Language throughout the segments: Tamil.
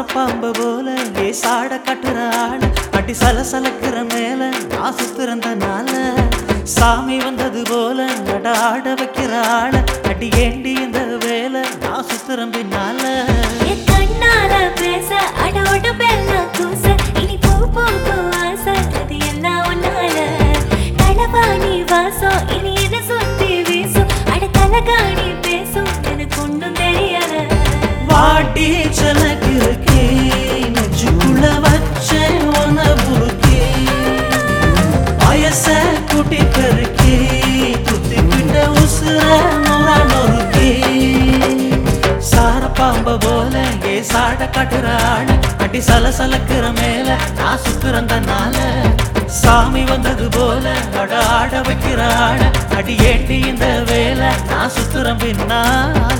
சாரப்பாம்பு போல ஏ சாட கட்டுற ஆள அடி சலசலக்கிற மேல நான் சுத்துறந்தனால சாமி வந்தது போல நட ஆட வைக்கிற ஆள அடி ஏண்டி இந்த வேலை நான் சுத்துறேன் பின்னால என் கண்ணால பேச அடோட பெல்லாம் கூச இனி பூ பூக்கும் ஆசை அது எல்லாம் உன்னால களவாணி வாசம் இனி எதை சுத்தி வீசும் அட கலகாணி பேசும் எனக்கு ஒன்றும் தெரியல வாட்டி சனக்கு இருக்கே நெஞ்சுக்குள்ள வச்ச உன புருக்கே வயச கூட்டி பெருக்கி குத்தி பிட்ட உசுர நொற நொறுக்கே சார பாம்ப போல ஏ சாட கட்டுற ஆள அடி சலசலக்கிற மேல நான் சுத்துறந்தனால சாமி வந்தது போல அட ஆட வைக்கிற ஆள அடி ஏண்டி இந்த வேலை நான் சுத்துறேன் பின்னால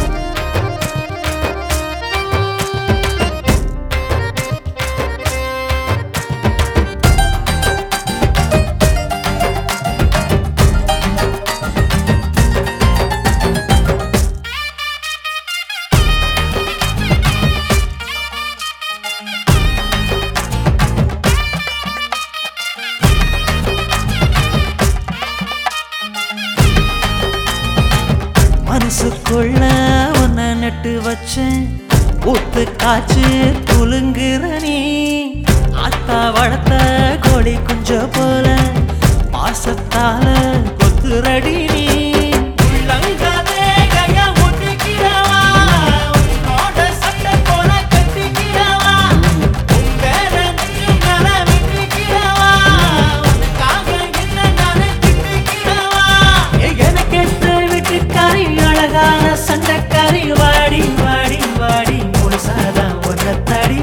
மனசுக்குள்ள உன்னை நட்டு வச்சேன் ஊத்து காய்ச்சி குலுங்குற நீ ஆத்தா வளர்த்த கோழி குஞ்ச போல பாசத்தால கொத்துரடி நீ உள்ளங்காதே கையா ஒட்டிக்கிறவா, உன்னோட சட்டை போல கட்டிக்கிறவா, உன் பேர நெஞ்சு மேல வெட்டிக்கிறவா, உனக்காக என்ன நானே திட்டிக்கிறவா. எனக்கெட்டு வீட்டுக்காரி அழகான சண்டைக்காரி வாடி வாடி வாடி முழுசாதான் ஒன்ன தடி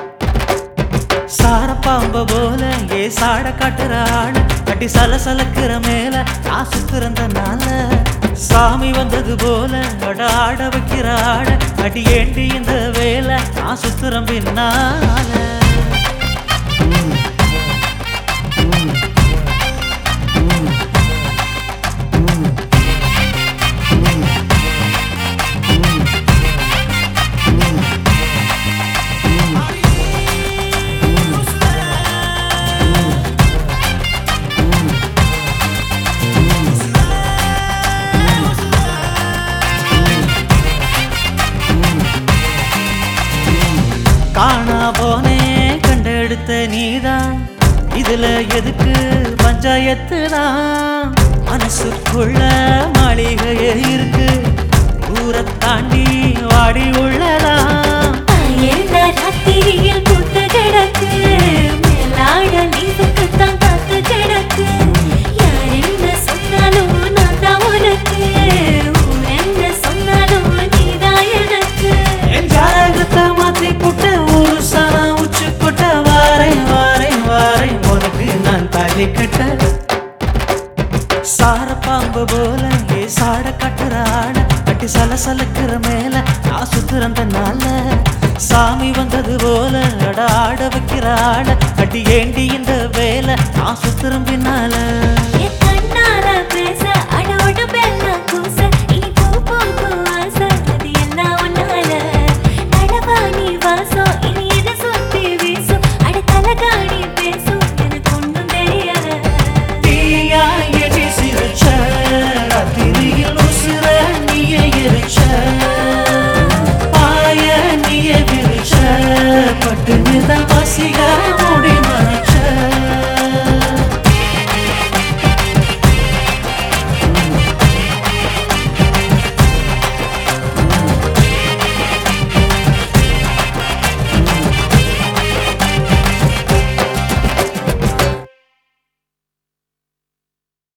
சார பாம்ப போல ஏ சாட காட்டுற ஆள கட்டி சலசலக்கிற மேல நான் சுத்துறந்தனால சாமி வந்தது போல அட ஆட வைக்கிற ஆள அடி ஏண்டி இந்த வேலை நான் சுத்துறேன் பின்னால காணா போனே கண்டெடுத்த நீதான் இதுல எதுக்கு பஞ்சாயத்து தான் மனசுக்குள்ள மாளிகையே இருக்கு ஊரை தாண்டி வாடி உள்ளதான் எல்லா ராத்திரியில் பூத்து கிடக்கு மேலாட நீவுக்குத்தான் காத்து கிடக்கு யார் என்ன சொன்னாலும் நான் தான் உனக்கு ஊர் என்ன சொன்னாலும் நீதான் எனக்கு என் ஜாதகத்தை மாத்தி புட்ட ஒரு சனா உச்சு புட்ட வாரை வாரை வாரை உனக்கு நான் தாலி கட்ட சார பாம்பு போல ஏ சாட கட்டுற ஆட கட்டி சலசலக்கிற மேல நான் சுத்துறந்தனால சாமி வந்தது போல அட ஆட வைக்கிற ஆட அடி ஏண்டி இந்த வேலை நான் சுத்துறேன் பின்னால